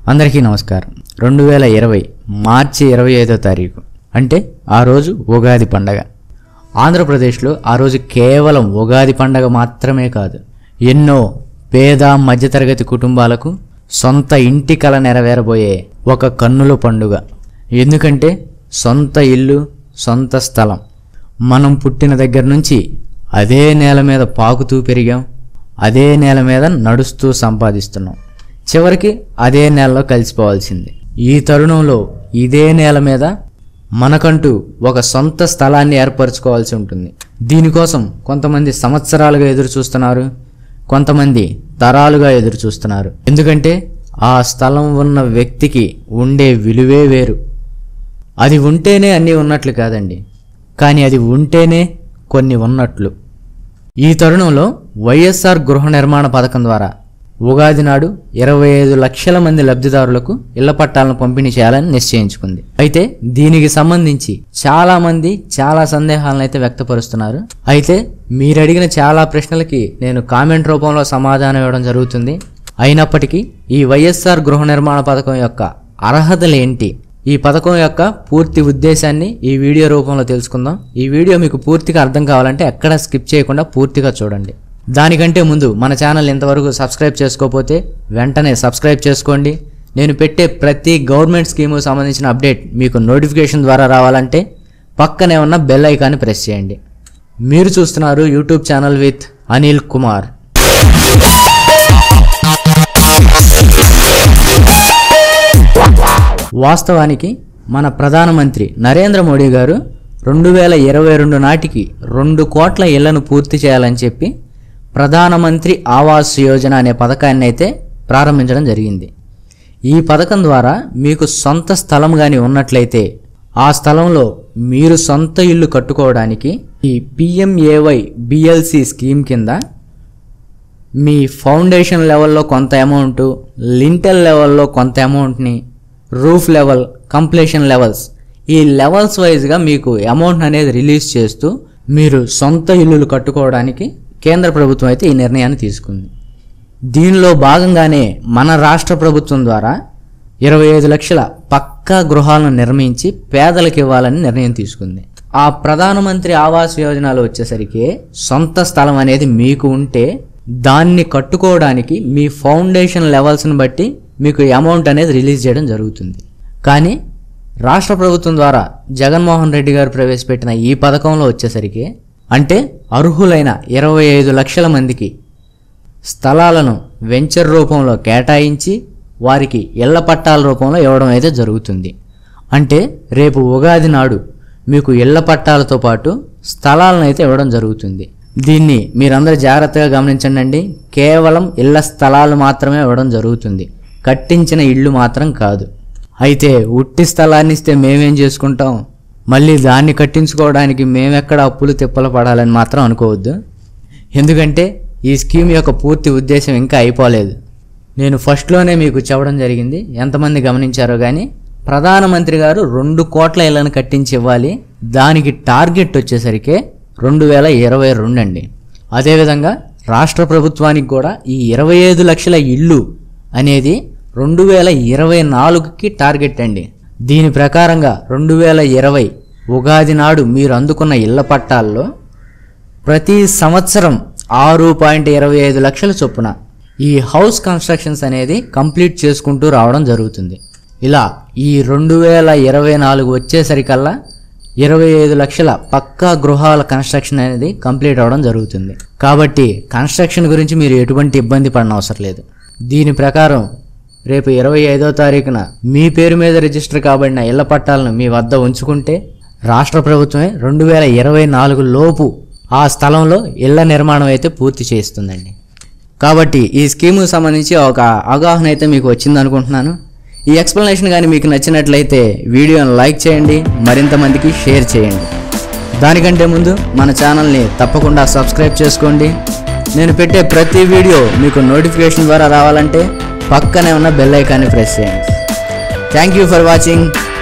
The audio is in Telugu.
అందరికీ నమస్కారం రెండు వేల ఇరవై మార్చి ఇరవై ఐదో తారీఖు అంటే ఆ రోజు ఉగాది పండగ ఆంధ్రప్రదేశ్లో ఆ రోజు కేవలం ఉగాది పండగ మాత్రమే కాదు ఎన్నో పేద మధ్యతరగతి కుటుంబాలకు సొంత ఇంటి కల నెరవేరబోయే ఒక కన్నుల పండుగ ఎందుకంటే సొంత ఇల్లు సొంత స్థలం మనం పుట్టిన దగ్గర నుంచి అదే నేల మీద పాకుతూ పెరిగాం అదే నేల మీద నడుస్తూ సంపాదిస్తున్నాం చివరికి అదే నేలలో కలిసిపోవాల్సింది ఈ తరుణంలో ఇదే నేల మీద మనకంటూ ఒక సొంత స్థలాన్ని ఏర్పరచుకోవాల్సి ఉంటుంది దీనికోసం కొంతమంది సంవత్సరాలుగా ఎదురు చూస్తున్నారు కొంతమంది తరాలుగా ఎదురు చూస్తున్నారు ఎందుకంటే ఆ స్థలం ఉన్న వ్యక్తికి ఉండే విలువే వేరు అది ఉంటేనే అన్నీ ఉన్నట్లు కాదండి కానీ అది ఉంటేనే కొన్ని ఉన్నట్లు ఈ తరుణంలో వైఎస్ఆర్ గృహ నిర్మాణ పథకం ద్వారా ఉగాది నాడు ఇరవై ఐదు లక్షల మంది లబ్ధిదారులకు ఇళ్ల పట్టాలను పంపిణీ చేయాలని నిశ్చయించుకుంది అయితే దీనికి సంబంధించి చాలా మంది చాలా సందేహాలను అయితే వ్యక్తపరుస్తున్నారు అయితే మీరు అడిగిన చాలా ప్రశ్నలకి నేను కామెంట్ రూపంలో సమాధానం ఇవ్వడం జరుగుతుంది అయినప్పటికీ ఈ వైఎస్ఆర్ గృహ నిర్మాణ పథకం యొక్క అర్హతలు ఏంటి ఈ పథకం యొక్క పూర్తి ఉద్దేశాన్ని ఈ వీడియో రూపంలో తెలుసుకుందాం ఈ వీడియో మీకు పూర్తిగా అర్థం కావాలంటే ఎక్కడ స్కిప్ చేయకుండా పూర్తిగా చూడండి దానికంటే ముందు మన ఛానల్ ఇంతవరకు సబ్స్క్రైబ్ చేసుకోకపోతే వెంటనే సబ్స్క్రైబ్ చేసుకోండి నేను పెట్టే ప్రతి గవర్నమెంట్ స్కీము సంబంధించిన అప్డేట్ మీకు నోటిఫికేషన్ ద్వారా రావాలంటే పక్కనే ఉన్న బెల్ ఐకాన్ని ప్రెస్ చేయండి మీరు చూస్తున్నారు YouTube channel with Anil Kumar వాస్తవానికి మన ప్రధానమంత్రి నరేంద్ర మోడీ గారు రెండు వేల ఇరవై రెండు నాటికి రెండు కోట్ల ఇళ్లను పూర్తి చేయాలని చెప్పి ప్రధానమంత్రి ఆవాస్ యోజన అనే పథకాన్ని అయితే ప్రారంభించడం జరిగింది ఈ పథకం ద్వారా మీకు సొంత స్థలం కానీ ఉన్నట్లయితే ఆ స్థలంలో మీరు సొంత ఇల్లు కట్టుకోవడానికి ఈ పిఎంఏవై బిఎల్సి స్కీమ్ కింద మీ ఫౌండేషన్ లెవెల్లో కొంత అమౌంట్ లింటల్ లెవెల్లో కొంత అమౌంట్ని రూఫ్ లెవెల్ కంప్లీషన్ లెవెల్స్ ఈ లెవెల్స్ వైజ్గా మీకు అమౌంట్ అనేది రిలీజ్ చేస్తూ మీరు సొంత ఇల్లులు కట్టుకోవడానికి కేంద్ర ప్రభుత్వం అయితే ఈ నిర్ణయాన్ని తీసుకుంది దీనిలో భాగంగానే మన రాష్ట్ర ప్రభుత్వం ద్వారా ఇరవై ఐదు లక్షల పక్కా గృహాలను నిర్మించి పేదలకు ఇవ్వాలని నిర్ణయం తీసుకుంది ఆ ప్రధానమంత్రి ఆవాస్ యోజనలో వచ్చేసరికి సొంత స్థలం అనేది మీకు ఉంటే దాన్ని కట్టుకోవడానికి మీ ఫౌండేషన్ లెవెల్స్ని బట్టి మీకు అమౌంట్ అనేది రిలీజ్ చేయడం జరుగుతుంది కానీ రాష్ట్ర ప్రభుత్వం ద్వారా జగన్మోహన్ రెడ్డి గారు ప్రవేశపెట్టిన ఈ పథకంలో వచ్చేసరికి అంటే అర్హులైన ఇరవై ఐదు లక్షల మందికి స్థలాలను వెంచర్ రూపంలో కేటాయించి వారికి ఇళ్ల పట్టాల రూపంలో ఇవ్వడం అయితే జరుగుతుంది అంటే రేపు ఉగాది నాడు మీకు ఇళ్ల పట్టాలతో పాటు స్థలాలను అయితే ఇవ్వడం జరుగుతుంది దీన్ని మీరందరూ జాగ్రత్తగా గమనించండి కేవలం ఇళ్ల స్థలాలు మాత్రమే ఇవ్వడం జరుగుతుంది కట్టించిన ఇళ్ళు మాత్రం కాదు అయితే ఉట్టి స్థలాన్ని ఇస్తే మేమేం చేసుకుంటాం మళ్ళీ దాన్ని కట్టించుకోవడానికి మేమెక్కడ అప్పులు తిప్పలు పడాలని మాత్రం అనుకోవద్దు ఎందుకంటే ఈ స్కీమ్ యొక్క పూర్తి ఉద్దేశం ఇంకా అయిపోలేదు నేను ఫస్ట్లోనే మీకు చెప్పడం జరిగింది ఎంతమంది గమనించారో కానీ ప్రధానమంత్రి గారు రెండు కోట్ల ఇళ్లను కట్టించి ఇవ్వాలి దానికి టార్గెట్ వచ్చేసరికి రెండు వేల ఇరవై రెండు అండి అదేవిధంగా రాష్ట్ర ప్రభుత్వానికి కూడా ఈ ఇరవై ఐదు లక్షల ఇల్లు అనేది రెండు వేల ఇరవై నాలుగుకి టార్గెట్ అండి దీని ప్రకారంగా రెండు వేల ఇరవై ఉగాది నాడు మీరు అందుకున్న ఇళ్ల పట్టాల్లో ప్రతి సంవత్సరం ఆరు పాయింట్ ఇరవై ఐదు లక్షల చొప్పున ఈ హౌస్ కన్స్ట్రక్షన్స్ అనేది కంప్లీట్ చేసుకుంటూ రావడం జరుగుతుంది ఇలా ఈ రెండు వేల ఇరవై నాలుగు వచ్చేసరికల్లా ఇరవై ఐదు లక్షల పక్కా గృహాల కన్స్ట్రక్షన్ అనేది కంప్లీట్ అవ్వడం జరుగుతుంది కాబట్టి కన్స్ట్రక్షన్ గురించి మీరు ఎటువంటి ఇబ్బంది పడిన అవసరం లేదు దీని ప్రకారం రేపు ఇరవై ఐదో తారీఖున మీ పేరు మీద రిజిస్టర్ కాబడిన ఇళ్ల పట్టాలను మీ వద్ద ఉంచుకుంటే రాష్ట్ర ప్రభుత్వమే రెండు వేల ఇరవై నాలుగు లోపు ఆ స్థలంలో ఇళ్ల నిర్మాణం అయితే పూర్తి చేస్తుందండి కాబట్టి ఈ స్కీముకు సంబంధించి ఒక అవగాహన అయితే మీకు వచ్చింది అనుకుంటున్నాను ఈ ఎక్స్ప్లెనేషన్ కానీ మీకు నచ్చినట్లయితే వీడియోని లైక్ చేయండి మరింత మందికి షేర్ చేయండి దానికంటే ముందు మన ఛానల్ని తప్పకుండా సబ్స్క్రైబ్ చేసుకోండి నేను పెట్టే ప్రతి వీడియో మీకు నోటిఫికేషన్ ద్వారా రావాలంటే పక్కనే ఉన్న బెల్ ఐకాన్ని ప్రెస్ చేయండి థ్యాంక్ యూ ఫర్ వాచింగ్